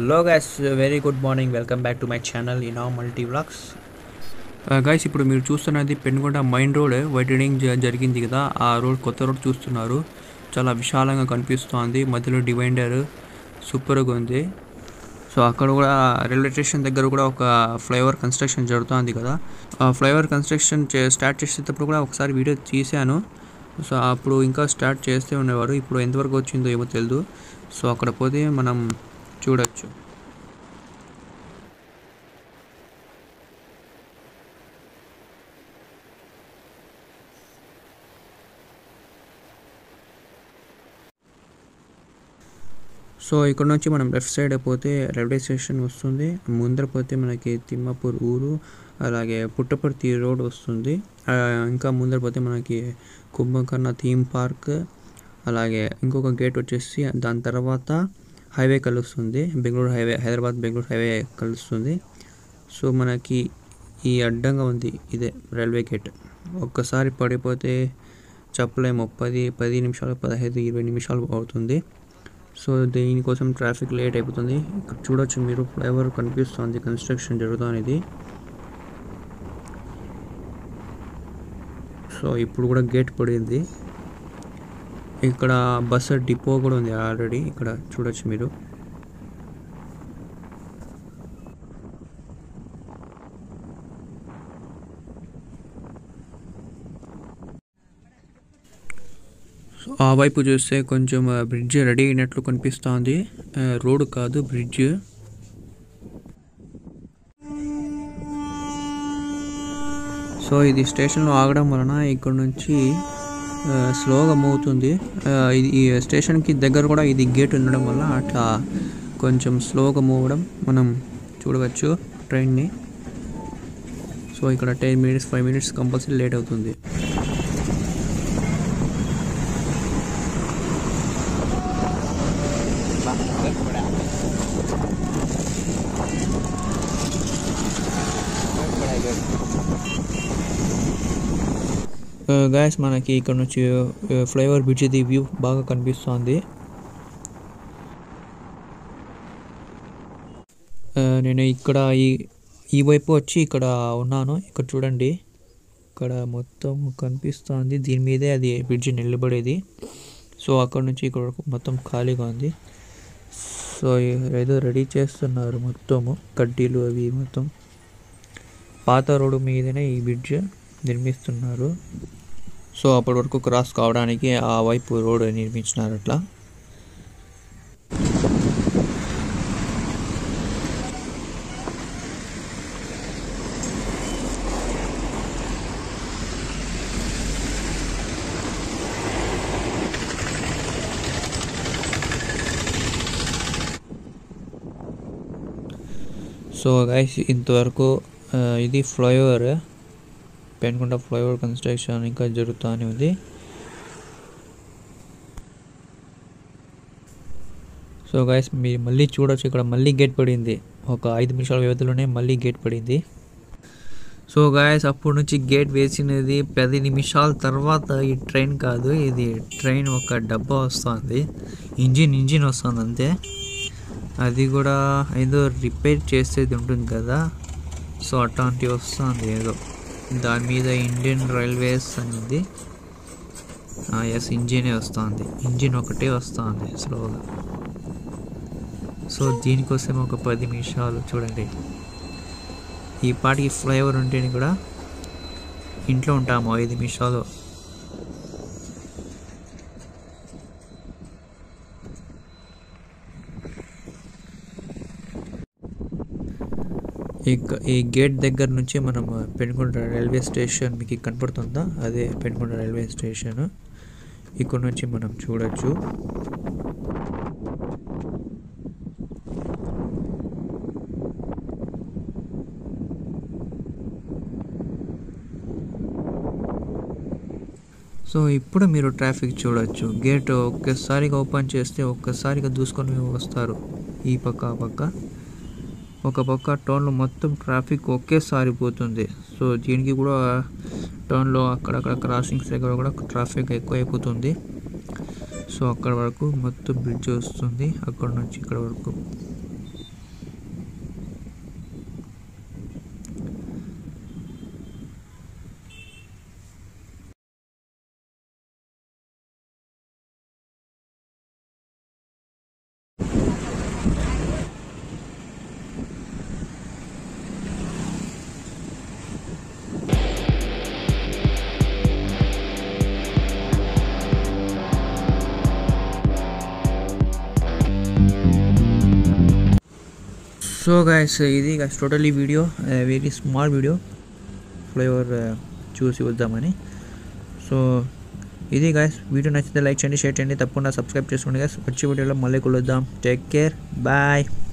hello guys very good morning welcome back to my channel in multi vlogs guys ఇప్పుడు మీరు చూస్తున్నది Penugonda mine road widening జ- జరిగింది కదా ఆ రోడ్ కొత్త రోడ్ చూస్తున్నారు చాలా విశాలంగా కనిపిస్తోంది మధ్యలో డివైడర్ సూపర్గా ఉంది సో అక్కడ కూడా రైల్వే స్టేషన్ దగ్గర కూడా ఒక ఫ్లైఓవర్ కన్స్ట్రక్షన్ జరుగుతుంది కదా ఆ ఫ్లైఓవర్ కన్స్ట్రక్షన్ చే స్టార్ట్ చేసేటప్పుడు కూడా ఒకసారి వీడియో తీశాను సో అప్పుడు ఇంకా స్టార్ట్ చేస్తూ ఉండేవారు ఇప్పుడు ఎంతవరకు వచ్చిందో ఏమో తెలియదు సో అక్కడ పోతే మనం చూడొచ్చు సో ఇక్కడ నుంచి మనం లెఫ్ట్ సైడ్ పోతే రైల్వే స్టేషన్ వస్తుంది ముందర పోతే మనకి తిమ్మాపూర్ ఊరు అలాగే పుట్టపర్తి రోడ్ వస్తుంది ఆ, ఇంకా ముందర పోతే మనకి కుంభకర్ణ థీమ్ పార్క్ అలాగే ఇంకొక గేట్ వచ్చేసి దాని తర్వాత హైవే కలుస్తుంది బెంగళూరు హైవే హైదరాబాద్ బెంగళూరు హైవే కలుస్తుంది సో మనకి ఈ అడ్డంగా ఉంది ఇదే రైల్వే గేట్ ఒక్కసారి పడిపోతే చెప్పలేము పది పది నిమిషాలు పదహైదు ఇరవై నిమిషాలు అవుతుంది సో దీనికోసం ట్రాఫిక్ లేట్ అయిపోతుంది ఇక్కడ చూడొచ్చు మీరు ఫ్లైఓవర్ కనిపిస్తుంది కన్స్ట్రక్షన్ జరుగుతుంది సో ఇప్పుడు కూడా గేట్ పడింది ఇక్కడ బస్సు డిపో కూడా ఉంది ఆల్రెడీ ఇక్కడ చూడొచ్చు మీరు సో ఆ వైపు చూస్తే కొంచెం బ్రిడ్జ్ రెడీ అయినట్లు కనిపిస్తోంది రోడ్ కాదు బ్రిడ్జ్ సో ఇది స్టేషన్లో ఆగడం వలన ఇక్కడ నుంచి ఆ, స్లోగా మూవ్ అవుతుంది ఆ, ఇది ఈ స్టేషన్కి దగ్గర కూడా ఇది గేట్ ఉండడం వల్ల అట్లా కొంచెం స్లోగా మూవ్ అవ్వడం మనం చూడవచ్చు ట్రైన్ని సో ఇక్కడ ten minutes five minutes compulsory late అవుతుంది గాయస్ మనకి ఇక్కడ నుంచి ఫ్లైఓవర్ బ్రిడ్జ్ది వ్యూ బాగా కనిపిస్తుంది ఆ, నేను ఇక్కడ ఈ ఈ వైపు వచ్చి ఇక్కడ ఉన్నాను ఇక్కడ చూడండి ఇక్కడ మొత్తం కనిపిస్తుంది దీని మీదే అది బ్రిడ్జ్ నిలబడేది సో అక్కడ నుంచి ఇక్కడ వరకు మొత్తం ఖాళీగా ఉంది సో ఏదో రెడీ చేస్తున్నారు మొత్తము కడ్డీలు అవి మొత్తం పాత రోడ్డు మీదనే ఈ బ్రిడ్జ్ నిర్మిస్తున్నారు సో అప్పటి వరకు క్రాస్ కావడానికి ఆ వైపు రోడ్ నిర్మించినారు అట్లా సో గైస్ ఇంతవరకు ఆ, ఇది ఫ్లైఓవర్ పెనుకొండ ఫ్లైఓవర్ కన్స్ట్రక్షన్ ఇంకా జరుగుతూనే ఉంది సో గైస్ మీరు మళ్ళీ చూడొచ్చు ఇక్కడ మళ్ళీ గేట్ పడింది ఒక ఐదు నిమిషాల వ్యవధిలోనే మళ్ళీ గేట్ పడింది సో గాయస్ అప్పటి నుంచి గేట్ వేసినది పది నిమిషాల తర్వాత ఈ ట్రైన్ కాదు ఇది ట్రైన్ ఒక డబ్బా వస్తుంది ఇంజిన్ ఇంజిన్ వస్తుంది అంతే అది కూడా ఏదో రిపేర్ చేసేది ఉంటుంది కదా సో అట్లాంటివి వస్తుంది ఏదో దాని మీద ఇండియన్ రైల్వేస్ అనేది ఎస్ ఇంజినే వస్తుంది ఇంజిన్ ఒకటే వస్తుంది స్లోగా సో దీనికోసం ఒక పది నిమిషాలు చూడండి ఈ పాటికి ఫ్లైఓవర్ ఉంటేనే కూడా ఇంట్లో ఉంటాము ఐదు నిమిషాలు ఈ గ- ఈ గేట్ దగ్గర నుంచి మనం పెనుకొండ రైల్వే స్టేషన్ మీకు కనపడుతుందా అదే పెనుకొండ రైల్వే స్టేషన్ ఇక్కడ నుంచి మనం చూడొచ్చు సో ఇప్పుడు మీరు ట్రాఫిక్ చూడొచ్చు గేట్ ఒక్కసారిగా ఓపెన్ చేస్తే ఒక్కసారిగా దూసుకొని వస్తారు ఈ పక్క ఆ పక్క ఒక పక్క టౌన్లో మొత్తం ట్రాఫిక్ ఒకేసారి పోతుంది సో దీనికి కూడా టౌన్లో అక్కడక్కడ క్రాసింగ్స్ దగ్గర కూడా ట్రాఫిక్ ఎక్కువ అయిపోతుంది సో అక్కడ వరకు మొత్తం బ్రిడ్జ్ వస్తుంది అక్కడ నుంచి ఇక్కడ వరకు సో గైస్ ఇది guys totally video very small video flavour చూసి వద్దామని సో ఇది గాయస్ వీడియో నచ్చితే లైక్ చేయండి షేర్ చేయండి తప్పకుండా సబ్స్క్రైబ్ చేసుకోండి గాయస్ వచ్చే వీడియోలో మళ్ళీ కలుద్దాం టేక్ కేర్ బాయ్